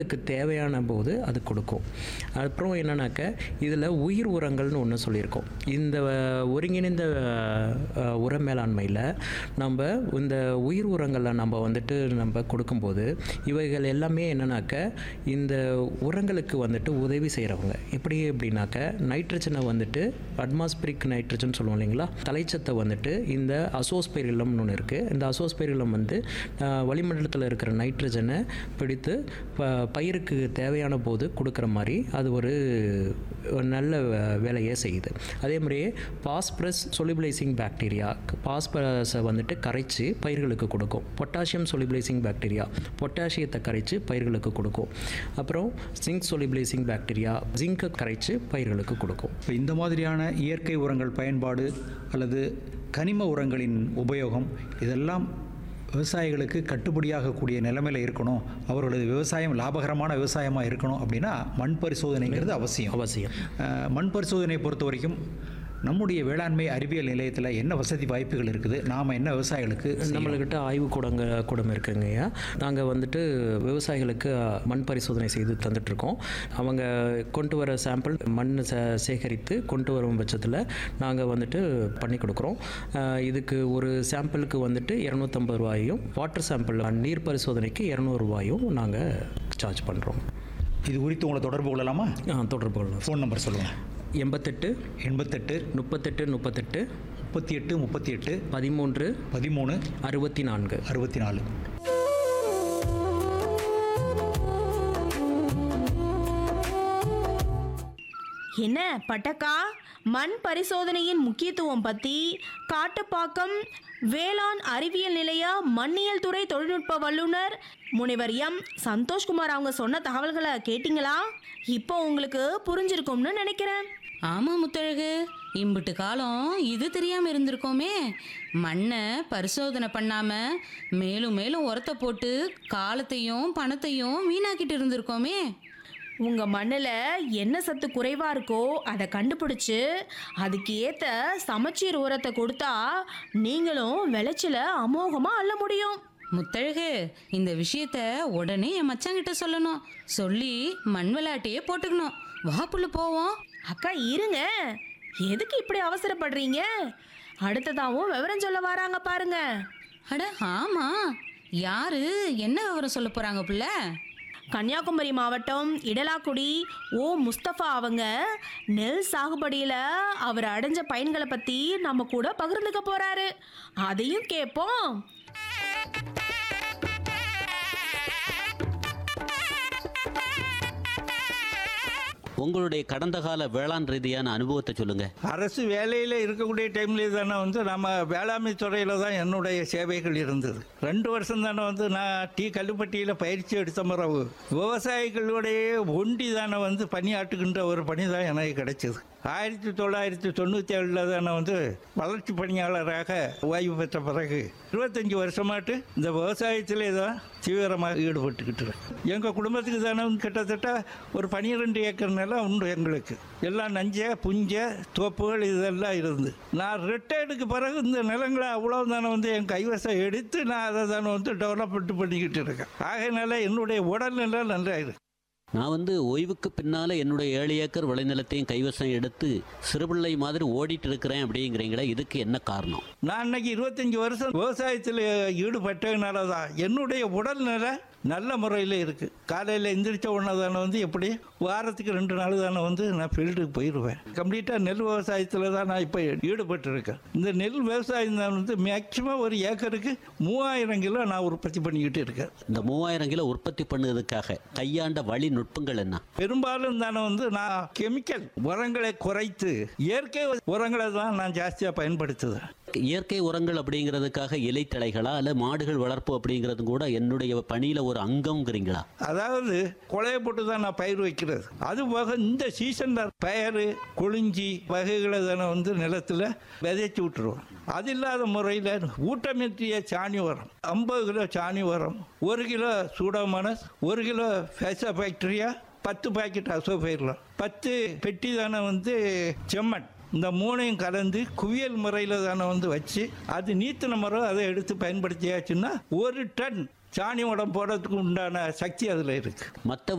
இதுக்கு தேவையான போது அது கொடுக்கும் அப்புறம் என்னன்னாக்க இதில் உயிர் உரங்கள்னு ஒன்று சொல்லியிருக்கோம் இந்த அஹ், ஒருங்கிணைந்த அஹ், உர மேலாண்மையில் நம்ம இந்த உயிர் உரங்களை நம்ம வந்துட்டு நம்ம கொடுக்கும்போது இவைகள் எல்லாமே என்னன்னாக்க இந்த உரங்களுக்கு வந்துட்டு உதவி செய்கிறவங்க எப்படி அப்படின்னாக்க நைட்ரஜனை வந்துட்டு அட்மாஸ்பிரிக் நைட்ரஜன் சொல்லுவோம் இல்லைங்களா தலைச்சத்தை வந்துட்டு இந்த அசோஸ்பெரிலம்னு ஒன்று இருக்குது இந்த அசோஸ்பெரிலம் வந்து அஹ், வளிமண்டலத்தில் இருக்கிற நைட்ரஜனை பிடித்து ப- பயிருக்கு தேவையான போது கொடுக்குற மாதிரி அது ஒரு ஒரு நல்ல வே- வேலையை செய்யுது அதே மாதிரியே பாஸ்பரஸ் சொலிபிளைசிங் பாக்டீரியா பாஸ்பரஸை வந்துட்டு கரைச்சி பயிர்களுக்கு கொடுக்கும் பொட்டாசியம் சொலிபிளைசிங் பாக்டீரியா பொட்டாசியத்தை கரைச்சி பயிர்களுக்கு கொடுக்கும் அப்புறம் ஜிங்க் சொலிபிளைசிங் பாக்டீரியா ஜிங்கை கரைச்சி பயிர்களுக்கு கொடுக்கும் இப்போ இந்த மாதிரியான இயற்கை உரங்கள் பயன்பாடு அல்லது கனிம உரங்களின் உபயோகம் இதெல்லாம் விவசாயிகளுக்கு கட்டுப்படியாகக்கூடிய நிலைமையில் இருக்கணும் அவர்களது விவசாயம் லாபகரமான விவசாயமாக இருக்கணும் அப்படின்னா மண் பரிசோதனைங்கிறது அவசியம் அவசியம் அஹ், மண் பரிசோதனையை பொறுத்த வரைக்கும் நம்முடைய வேளாண்மை அறிவியல் நிலையத்தில் என்ன வசதி வாய்ப்புகள் இருக்குது நாம் என்ன விவசாயிகளுக்கு செய்யலாம்? நம்மளுக்கிட்ட ஆய்வு கூடங்க கூடம் இருக்குங்கய்யா நாங்கள் வந்துட்டு விவசாயிகளுக்கு மண் பரிசோதனை செய்து தந்துட்டுருக்கோம் அவங்க கொண்டு வர சாம்பிள் மண் சே சேகரித்து கொண்டு வரும் பட்சத்தில் நாங்கள் வந்துட்டு பண்ணி கொடுக்குறோம் அஹ் இதுக்கு ஒரு சாம்பிளுக்கு வந்துட்டு இரநூத்தம்பது ரூபாயும் வாட்டர் சாம்பிள் நீர் பரிசோதனைக்கு இரநூறு ரூபாயும் நாங்கள் சார்ஜ் பண்ணுறோம் இது குறித்து உங்களை தொடர்பு கொள்ளலாமா தொடர்பு கொள்ளலாம் ஃபோன் நம்பர் சொல்லுங்கள் எண்பத்தெட்டு எண்பத்தெட்டு முப்பத்தெட்டு முப்பத்தெட்டு முப்பத்தி எட்டு முப்பத்தி எட்டு பதிமூன்று பதிமூணு அறுபத்தி நான்கு அறுபத்தி நாலு என்ன பட்டக்கா மண் பரிசோதனையின் முக்கியத்துவம் பத்தி காட்டுப்பாக்கம் வேளாண் அறிவியல் நிலைய மண்ணியல் துறை தொழில்நுட்ப வல்லுனர் முனைவர் எம் சந்தோஷ்குமார் அவங்க சொன்ன தகவல்களை கேட்டிங்களா இப்போ உங்களுக்கு புரிஞ்சிருக்கும்னு நினைக்கிறேன் ஆமா முத்தழகு இம்புட்டு காலம் இது தெரியாம இருந்திருக்கோமே மண்ணை பரிசோதனை பண்ணாம மேலும் மேலும் உரத்தை போட்டு காலத்தையும் பணத்தையும் வீணாக்கிட்டு இருந்திருக்கோமே உங்க மண்ணில் என்ன சத்து குறைவா இருக்கோ அதை கண்டுபிடிச்சு அதுக்கு ஏத்த சமச்சீர் உரத்தை கொடுத்தா நீங்களும் விளைச்சலை அமோகமா அள்ள முடியும் முத்தழகு இந்த விஷயத்த உடனே என் மச்சாங்கிட்ட சொல்லணும் சொல்லி மண் விளையாட்டையே போட்டுக்கணும் வா புள்ள போவோம் அக்கா இருங்க எதுக்கு இப்படி அவசரப்படுறீங்க அடுத்ததாவும் விவரம் சொல்ல வராங்க பாருங்க அட ஆமா யாரு என்ன விவரம் சொல்ல போறாங்க புள்ள கன்னியாகுமரி மாவட்டம் இடலாக்குடி ஓ முஸ்தபா அவங்க நெல் சாகுபடியில் அவர் அடைஞ்ச பயன்களை பற்றி நம்ம கூட பகிர்ந்துக்க போறாரு அதையும் கேட்போம் உங்களுடைய கடந்த கால வேளாண் ரீதியான அனுபவத்தை சொல்லுங்க அரசு வேலையில் இருக்கக்கூடிய டைம்ல தானே வந்து நம்ம வேளாண்மை துறையில் தான் என்னுடைய சேவைகள் இருந்தது ரெண்டு வருஷம் தானே வந்து நான் டீ கல்லுப்பட்டியில் பயிற்சி எடுத்த பிறகு விவசாயிகளுடைய ஒண்டி தானே வந்து பணியாற்றுகின்ற ஒரு பணி தான் எனக்கு கிடைச்சது ஆயிரத்தி தொள்ளாயிரத்தி தொண்ணூற்றி ஏழில் தானே வந்து வளர்ச்சி பணியாளராக ஓய்வு பெற்ற பிறகு இருபத்தஞ்சி வருஷமாட்டு இந்த விவசாயத்திலே தான் தீவிரமாக ஈடுபட்டுக்கிட்டு இருக்கேன். எங்கள் குடும்பத்துக்கு தானே வந்து கிட்டத்தட்ட ஒரு பன்னிரெண்டு ஏக்கர் நிலம் உண்டு எங்களுக்கு எல்லாம் நஞ்ச புஞ்ச தோப்புகள் இதெல்லாம் இருந்து நான் ரிட்டையர்டுக்கு பிறகு இந்த நிலங்களை அவ்வளோ தானே வந்து என் கைவசம் எடுத்து நான் அதை தானே வந்து டெவலப்மெண்ட் பண்ணிக்கிட்டு இருக்கேன் ஆகையினால என்னுடைய உடல்நிலை நல்லா இருக்கு நான் வந்து ஓய்வுக்கு பின்னால என்னுடைய ஏழு ஏக்கர் விளைநிலத்தையும் கைவசம் எடுத்து சிறுபிள்ளை மாதிரி ஓடிட்டு இருக்கிறேன் அப்படிங்கிறீங்களே இதுக்கு என்ன காரணம் நான் இன்னைக்கு இருபத்தஞ்சி வருஷம் விவசாயத்தில் ஈடுபட்டதுனால தான் என்னுடைய உடல்நிலை நல்ல முறையில் இருக்குது காலையில் எந்திரிச்ச உடனே தானே வந்து எப்படி வாரத்துக்கு ரெண்டு நாள் தானே வந்து நான் ஃபீல்டுக்கு போயிடுவேன் கம்ப்ளீட்டாக நெல் விவசாயத்தில் தான் நான் இப்போ ஈடுபட்டிருக்கேன் இந்த நெல் விவசாயம் தான் வந்து மேக்சிமம் ஒரு ஏக்கருக்கு மூவாயிரம் கிலோ நான் உற்பத்தி பண்ணிக்கிட்டு இருக்கேன் இந்த மூவாயிரம் கிலோ உற்பத்தி பண்ணுறதுக்காக கையாண்ட வழி நுட்பங்கள் என்ன பெரும்பாலும் தானே வந்து நான் கெமிக்கல் உரங்களை குறைத்து இயற்கை உரங்களை தான் நான் ஜாஸ்தியாக பயன்படுத்துவேன் இயற்கை உரங்கள் அப்படிங்கிறதுக்காக இலைத்தழைகளா அல்ல மாடுகள் வளர்ப்பு அப்படிங்கிறது கூட என்னுடைய பணியில ஒரு அங்கம்ங்கிறீங்களா அதாவது கொலையை போட்டு தான் நான் பயிர் வைக்கிறது அது போக இந்த சீசனில் பயிர் கொளிஞ்சி வகைகளை தானே வந்து நிலத்தில் விதைச்சி விட்டுருவோம் அது இல்லாத முறையில் ஊட்டமேற்றிய சாணி உரம் ஐம்பது கிலோ சாணி உரம் ஒரு கிலோ சூடோமோனஸ் ஒரு கிலோ ஃபேசா பாக்டீரியா பத்து பாக்கெட் அசோபயிரலாம் பத்து பெட்டி தானே வந்து செம்மண் இந்த மூணையும் கலந்து குவியல் முறையில் தானே வந்து வச்சு அது நீத்தின முறை அதை எடுத்து பயன்படுத்தியாச்சுன்னா ஒரு டன் சாணி உரம் போடுறதுக்கு உண்டான சக்தி அதில் இருக்குது மற்ற